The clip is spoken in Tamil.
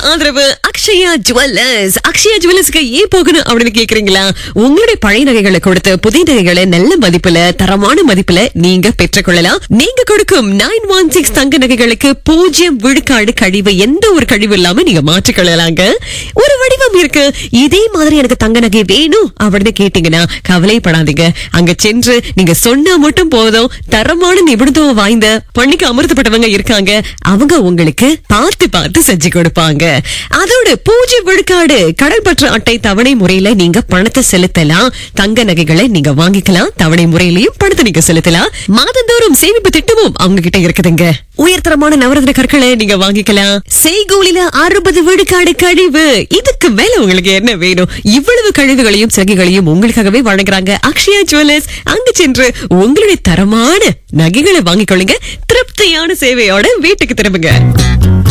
ஆதரவு அக்ஷயா ஜுவல்லர்ஸ் அக்ஷயா ஜுவல்லர்ஸ்க்கு ஏன் போகணும் அப்படின்னு கேக்குறீங்களா உங்களுடைய பழைய நகைகளை கொடுத்து புதிய நகைகளை நல்ல மதிப்புல தரமான மதிப்புல நீங்க பெற்றுக்கொள்ளலாம் நீங்க கொடுக்கும் நைன் ஒன் சிக்ஸ் தங்க நகைகளுக்கு பூஜ்ஜியம் விழுக்காடு கழிவு எந்த ஒரு கழிவு இல்லாம நீங்க மாற்றிக்கொள்ளலாங்க ஒரு வடிவம் இருக்கு இதே மாதிரி எனக்கு தங்க நகை வேணும் அப்படின்னு கேட்டீங்கன்னா கவலைப்படாதீங்க அங்க சென்று நீங்க சொன்னா மட்டும் போதும் தரமான நிபுணத்துவம் வாய்ந்த பண்ணிக்கு அமர்த்தப்பட்டவங்க இருக்காங்க அவங்க உங்களுக்கு பார்த்து பார்த்து செஞ்சு கொடுப்பாங்க அதோட பூஜை விழுக்காடு கடல் பற்ற அட்டை தவணை முறையில நீங்க பணத்தை செலுத்தலாம் தங்க நகைகளை நீங்க வாங்கிக்கலாம் தவணை முறையிலையும் பணத்தை நீங்க செலுத்தலாம் மாதந்தோறும் சேமிப்பு திட்டமும் அவங்க கிட்ட இருக்குதுங்க உயர்தரமான நவரத்ன கற்களை நீங்க வாங்கிக்கலாம் செய்கூலில அறுபது விழுக்காடு கழிவு இதுக்கு மேல உங்களுக்கு என்ன வேணும் இவ்வளவு கழிவுகளையும் சகிகளையும் உங்களுக்காகவே வழங்குறாங்க அக்ஷயா ஜுவல்லர்ஸ் அங்கு சென்று உங்களுடைய தரமான நகைகளை வாங்கிக் கொள்ளுங்க திருப்தியான சேவையோட வீட்டுக்கு திரும்புங்க